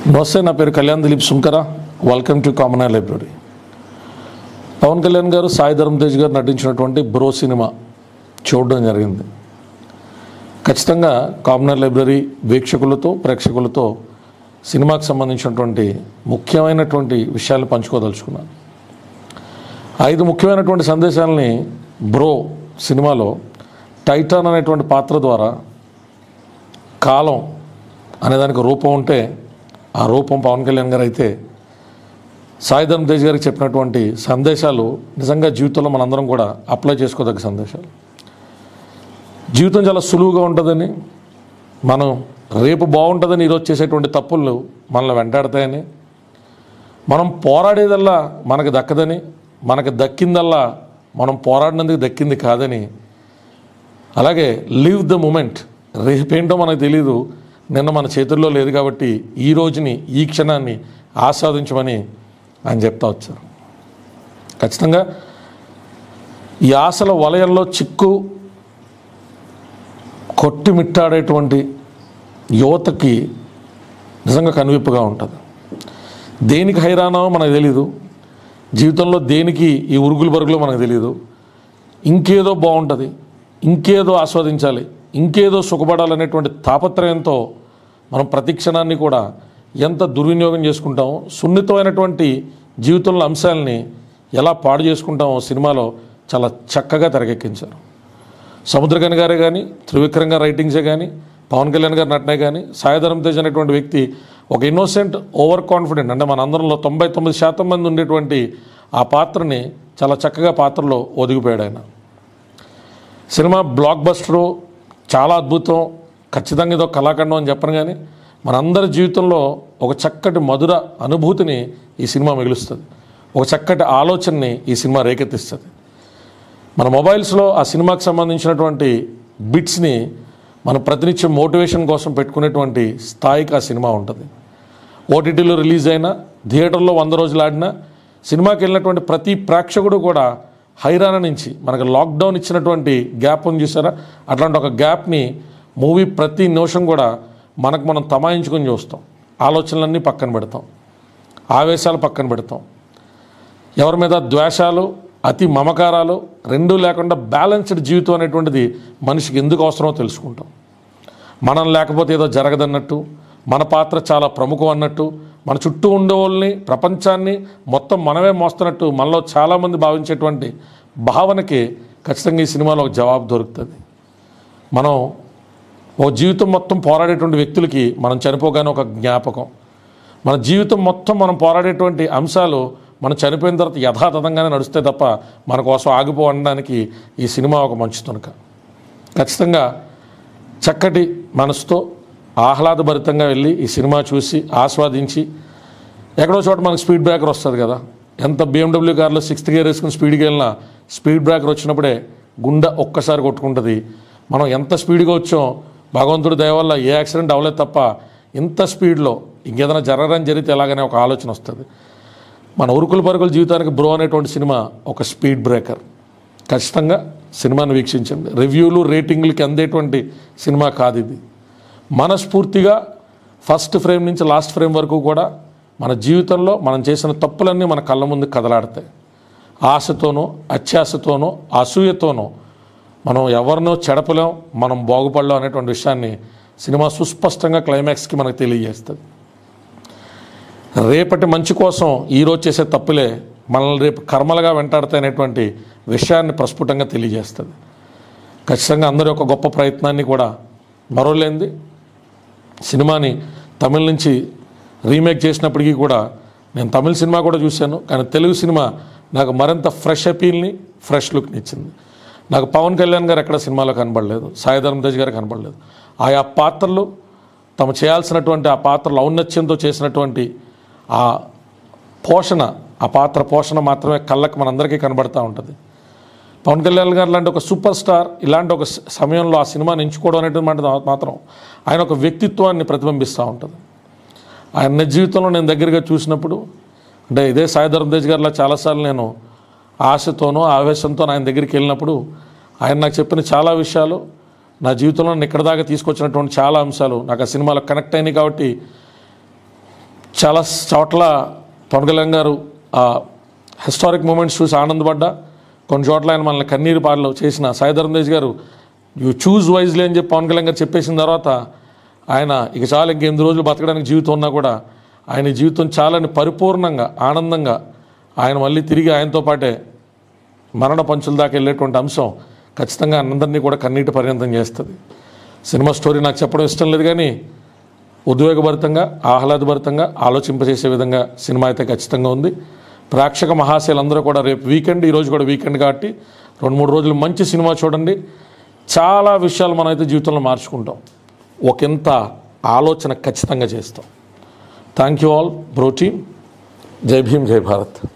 నమస్తే నా పేరు Kalyan Dilip Sunkara welcome to common library Pawan Kalyan garu Sai Dharam Tej గారు నటించినటువంటి బ్రో సినిమా చూడడం జరిగింది ఖచ్చితంగా కామన్ లైబ్రరీ వీక్షకులతో ప్రేక్షకులతో సినిమాకి సంబంధించినటువంటి ముఖ్యమైనటువంటి విషయాలు పంచుకోదలుచుకున్నాను ఐదు ముఖ్యమైనటువంటి సందేశాలని బ్రో సినిమాలో టైటాన్ అనేటువంటి పాత్ర ద్వారా కాలం అనేదానికి రూపం ఉంటే ఆ రూపం పవన్ కళ్యాణ్ గారు అయితే సాయి ధర్మ తేజ్ గారికి చెప్పినటువంటి సందేశాలు నిజంగా జీవితంలో మనందరం కూడా అప్లై చేసుకోదగ్గ సందేశాలు జీవితం చాలా సులువుగా ఉంటుందని మనం రేపు బాగుంటుందని ఈరోజు చేసేటువంటి తప్పులు మనల్ని వెంటాడతాయని మనం పోరాడేదల్లా మనకు దక్కదని మనకు దక్కిందల్లా మనం పోరాడినందుకు దక్కింది కాదని అలాగే లివ్ ద మూమెంట్ రేపేంటో మనకు తెలియదు నిన్న మన చేతుల్లో లేదు కాబట్టి ఈ రోజుని ఈ క్షణాన్ని ఆస్వాదించమని ఆయన చెప్తా వచ్చారు ఖచ్చితంగా ఈ ఆశల వలయంలో చిక్కు కొట్టిమిట్టాడేటువంటి యువతకి నిజంగా కనువిప్పుగా ఉంటుంది దేనికి హైరానో మనకు తెలీదు జీవితంలో దేనికి ఈ ఉరుగులు బరుగులు మనకు తెలియదు ఇంకేదో బాగుంటుంది ఇంకేదో ఆస్వాదించాలి ఇంకేదో సుఖపడాలనేటువంటి తాపత్రయంతో మనం ప్రతి క్షణాన్ని కూడా ఎంత దుర్వినియోగం చేసుకుంటామో సున్నితమైనటువంటి జీవితంలో అంశాలని ఎలా పాడు చేసుకుంటామో సినిమాలో చాలా చక్కగా తెరకెక్కించారు సముద్రగని గారే కానీ త్రివిక్రమ్ గారి రైటింగ్సే కానీ పవన్ కళ్యాణ్ గారి నటనే కానీ సాయిధరం తేజ్ అనేటువంటి వ్యక్తి ఒక ఇన్నోసెంట్ ఓవర్ కాన్ఫిడెంట్ అంటే మన అందరంలో తొంభై తొమ్మిది శాతం మంది ఉండేటువంటి ఆ పాత్రని చాలా చక్కగా పాత్రలో ఒదిగిపోయాడు ఆయన సినిమా బ్లాక్ బస్టరు చాలా అద్భుతం ఖచ్చితంగా ఇదో కళాఖండం అని చెప్పను కానీ మనందరి జీవితంలో ఒక చక్కటి మధుర అనుభూతిని ఈ సినిమా మిగులుస్తుంది ఒక చక్కటి ఆలోచనని ఈ సినిమా రేకెత్తిస్తుంది మన మొబైల్స్లో ఆ సినిమాకి సంబంధించినటువంటి బిట్స్ని మన ప్రతినిత్యం మోటివేషన్ కోసం పెట్టుకునేటువంటి స్థాయికి ఆ సినిమా ఉంటుంది ఓటీటీలో రిలీజ్ అయినా థియేటర్లో వంద రోజులు ఆడినా సినిమాకి వెళ్ళినటువంటి ప్రతి ప్రేక్షకుడు కూడా హైరాణ నుంచి మనకు లాక్డౌన్ ఇచ్చినటువంటి గ్యాప్ ఉంది చూసారా అట్లాంటి ఒక గ్యాప్ని మూవీ ప్రతి నిమిషం కూడా మనకు మనం తమాయించుకొని చూస్తాం ఆలోచనలన్నీ పక్కన పెడతాం ఆవేశాలు పక్కన పెడతాం ఎవరి మీద ద్వేషాలు అతి మమకారాలు రెండూ లేకుండా బ్యాలెన్స్డ్ జీవితం అనేటువంటిది మనిషికి ఎందుకు అవసరమో తెలుసుకుంటాం మనం లేకపోతే ఏదో జరగదన్నట్టు మన పాత్ర చాలా ప్రముఖం అన్నట్టు మన చుట్టూ ఉండే వాళ్ళని ప్రపంచాన్ని మొత్తం మనమే మోస్తున్నట్టు మనలో చాలామంది భావించేటువంటి భావనకి ఖచ్చితంగా ఈ సినిమాలో ఒక జవాబు దొరుకుతుంది మనం ఓ జీవితం మొత్తం పోరాడేటువంటి వ్యక్తులకి మనం చనిపోగానే ఒక జ్ఞాపకం మన జీవితం మొత్తం మనం పోరాడేటువంటి అంశాలు మనం చనిపోయిన తర్వాత యథాతథంగానే నడుస్తే తప్ప మన కోసం ఆగిపో అనడానికి ఈ సినిమా ఒక మంచి తునక ఖచ్చితంగా చక్కటి మనసుతో ఆహ్లాదభరితంగా వెళ్ళి ఈ సినిమా చూసి ఆస్వాదించి ఎక్కడో చోట మనకు స్పీడ్ బ్రేకర్ వస్తుంది కదా ఎంత BMW కార్లో సిక్స్త్ గేర్ వేసుకుని స్పీడ్కి వెళ్ళినా స్పీడ్ బ్రేకర్ వచ్చినప్పుడే గుండె ఒక్కసారి కొట్టుకుంటుంది మనం ఎంత స్పీడ్గా వచ్చాం భగవంతుడి దయ వల్ల ఏ యాక్సిడెంట్ అవ్వలేదు తప్ప ఇంత స్పీడ్లో ఇంకేదైనా జరగని జరిగితే ఎలాగనే ఒక ఆలోచన వస్తుంది మన ఉరుకుల పరుగుల జీవితానికి బ్రో అనేటువంటి సినిమా ఒక స్పీడ్ బ్రేకర్ ఖచ్చితంగా సినిమాను వీక్షించండి రివ్యూలు రేటింగ్లకి అందేటువంటి సినిమా కాదు ఇది మనస్ఫూర్తిగా ఫస్ట్ ఫ్రేమ్ నుంచి లాస్ట్ ఫ్రేమ్ వరకు కూడా మన జీవితంలో మనం చేసిన తప్పులన్నీ మన కళ్ళ ముందు కదలాడతాయి ఆశతోనో అత్యాశతోనో అసూయతోనో మనం ఎవరినో చెడపలేం మనం బాగుపడలేం అనేటువంటి విషయాన్ని సినిమా సుస్పష్టంగా క్లైమాక్స్కి మనకు తెలియజేస్తుంది రేపటి మంచి కోసం ఈరోజు చేసే తప్పులే మనల్ని రేపు కర్మలుగా వెంటాడతాయనేటువంటి విషయాన్ని ప్రస్ఫుటంగా తెలియజేస్తుంది ఖచ్చితంగా అందరి యొక్క గొప్ప ప్రయత్నాన్ని కూడా మరోలేంది సినిమాని తమిళ నుంచి రీమేక్ చేసినప్పటికీ కూడా నేను తమిళ సినిమా కూడా చూశాను కానీ తెలుగు సినిమా నాకు మరింత ఫ్రెష్ అపీల్ని ఫ్రెష్ లుక్ని ఇచ్చింది నాకు పవన్ కళ్యాణ్ గారు ఎక్కడ సినిమాలో కనబడలేదు సాయి ధర్మ తేజ్ గారు కనబడలేదు ఆయా పాత్రలు తమ చేయాల్సినటువంటి ఆ పాత్రలు ఔన్నత్యంతో చేసినటువంటి ఆ పోషణ ఆ పాత్ర పోషణ మాత్రమే కళ్ళకి మనందరికీ కనబడతా ఉంటుంది పవన్ కళ్యాణ్ గారు లాంటి ఒక సూపర్ స్టార్ ఇలాంటి ఒక స- సమయంలో ఆ సినిమాని ఎంచుకోవడం అనేటువంటి మాత్రం ఆయన ఒక వ్యక్తిత్వాన్ని ప్రతిబింబిస్తూ ఉంటుంది ఆయన నిజ జీవితంలో నేను దగ్గరగా చూసినప్పుడు అంటే ఇదే సాయి ధర్మ తేజ్ గారిలా చాలాసార్లు నేను ఆశతోనో ఆవేశంతో ఆయన దగ్గరికి వెళ్ళినప్పుడు ఆయన నాకు చెప్పిన చాలా విషయాలు నా జీవితంలో నన్ను ఇక్కడ దాకా తీసుకొచ్చినటువంటి చాలా అంశాలు నాకు ఆ సినిమాలో కనెక్ట్ అయినాయి కాబట్టి చాలా చోట్ల పవన్ కళ్యాణ్ గారు ఆ హిస్టారిక్ మూమెంట్స్ చూసి ఆనందపడ్డా కొన్ని చోట్ల ఆయన మనల్ని కన్నీరు పాటలు చేసిన సాయిధరం తేజ్ గారు యూ చూజ్ వైజ్లీ అని చెప్పి పవన్ కళ్యాణ్ గారు చెప్పేసిన తర్వాత ఆయన ఇక చాలా ఇంకెనిమిది రోజులు బతకడానికి జీవితం ఉన్నా కూడా ఆయన జీవితం చాలని పరిపూర్ణంగా ఆనందంగా ఆయన మళ్ళీ తిరిగి ఆయనతో పాటే మరణ పంచుల దాకా వెళ్ళేటువంటి అంశం ఖచ్చితంగా అందరినీ కూడా కన్నీటి పర్యంతం చేస్తుంది సినిమా స్టోరీ నాకు చెప్పడం ఇష్టం లేదు కానీ ఉద్వేగభరితంగా ఆహ్లాదభరితంగా ఆలోచింపజేసే విధంగా సినిమా అయితే ఖచ్చితంగా ఉంది ప్రేక్షక మహాశయులందరూ కూడా రేపు వీకెండ్ ఈరోజు కూడా వీకెండ్ కాబట్టి రెండు మూడు రోజులు మంచి సినిమా చూడండి చాలా విషయాలు మనమైతే జీవితంలో మార్చుకుంటాం ఒకంత ఆలోచన ఖచ్చితంగా చేస్తాం థ్యాంక్ యూ ఆల్ బ్రోటీన్ జై భీమ్ జై భారత్